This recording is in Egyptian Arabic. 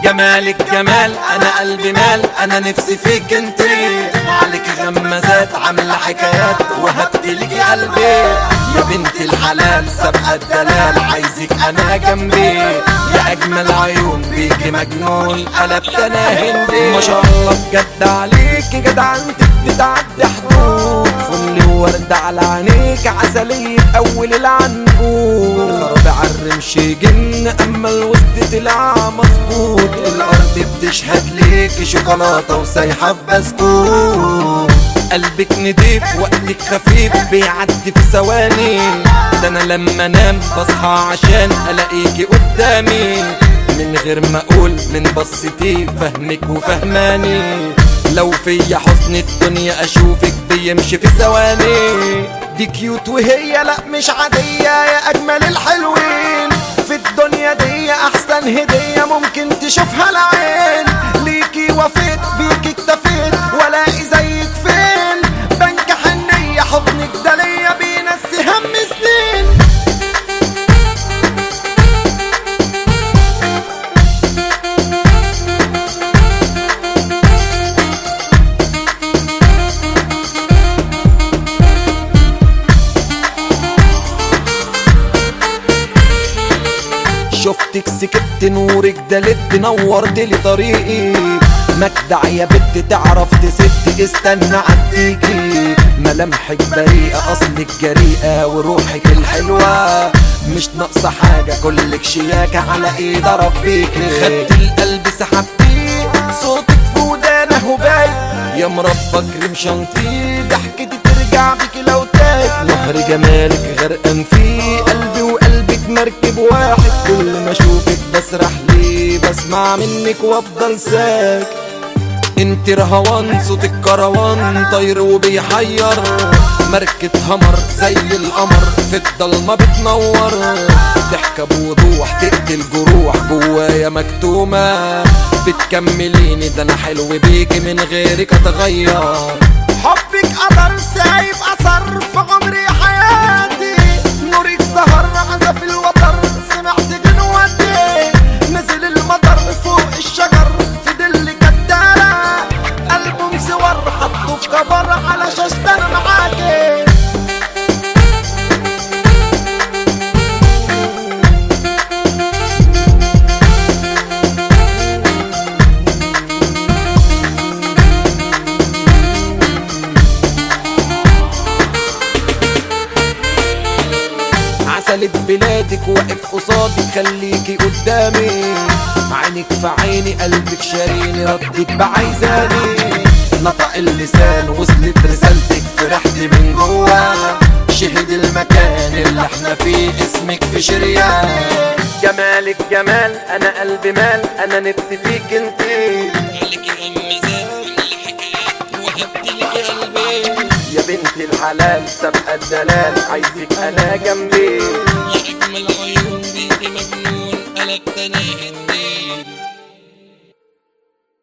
جمالك جمال انا قلبي مال انا نفسي فيك انت عليك غمازات عامله حكايات وهبت لك قلبي يا بنت الحلال سابقه الدلال عايزك انا جنبي يا اجمل عيون بيكي مجنون قلبت انا هندي ما شاء الله بجد عليكي جدعنتك بتعدي حدود فل وورد على عينيك عسلية أول العنقود خرب عالرمش جن أما الوسط طلع مظبوط الأرض بتشهد ليكي شوكولاتة وسايحة في بسكوت قلبك نضيف وقتك خفيف بيعدي في ثواني ده انا لما انام بصحى عشان الاقيكي قدامي من غير ما اقول من بصتي فهمك وفهماني لو فيا حسن الدنيا اشوفك بيمشي في ثواني دي كيوت وهي لا مش عادية يا اجمل الحلوين في الدنيا دي احسن هدية ممكن تشوفها العين ليكي وفيت بيكي اكتفيت والاقي زيك فين بنك حنية حضنك ده ليا بينسي هم سنين شفتك سكت نورك دلت نورت لي طريقي مجدع يا بنت تعرف تسد استنى عديكي ملامحك بريئة اصلك جريئة وروحك الحلوة مش ناقصة حاجة كلك شياكة على ايد ربيكي خدت القلب سحبتيه صوتك في ودانه باي يا مربى كريم شانتيه ضحكتي ترجع بيكي لو تاي نهر جمالك غرقان فيه قلبي وقلبك مركب واحد كل ما اشوفك بسرح ليه بسمع منك وافضل ساك انت رهوان صوتك كروان طير وبيحير مركة همر زي القمر في الضلمة بتنور ضحكة بوضوح تقتل جروح جوايا مكتومة بتكمليني ده انا حلو بيكي من غيرك اتغير حبك قدر سايب اثر في عمري حياتي نورك سهر عزف الوتر سمعت جنوتي نزل المطر فوق الشجر في دل كدارة ألبوم صور حطه في كفر على شاشة انا معاكي عسلة بلادك واقف قصادك خليكي قدامي عينك في عيني قلبك شاريني ردك بعايزاني نطق اللسان وصلت رسالتك فرحت من جوا شهد المكان اللي احنا فيه اسمك في شريان جمالك جمال انا قلبي مال انا نفسي فيك انتي عليك غمزات كل حكايات وهبت لك قلبي يا بنت الحلال سابقة الدلال عايزك انا جنبي يا اجمل عيون بيكي مجنون قلبت انا هندي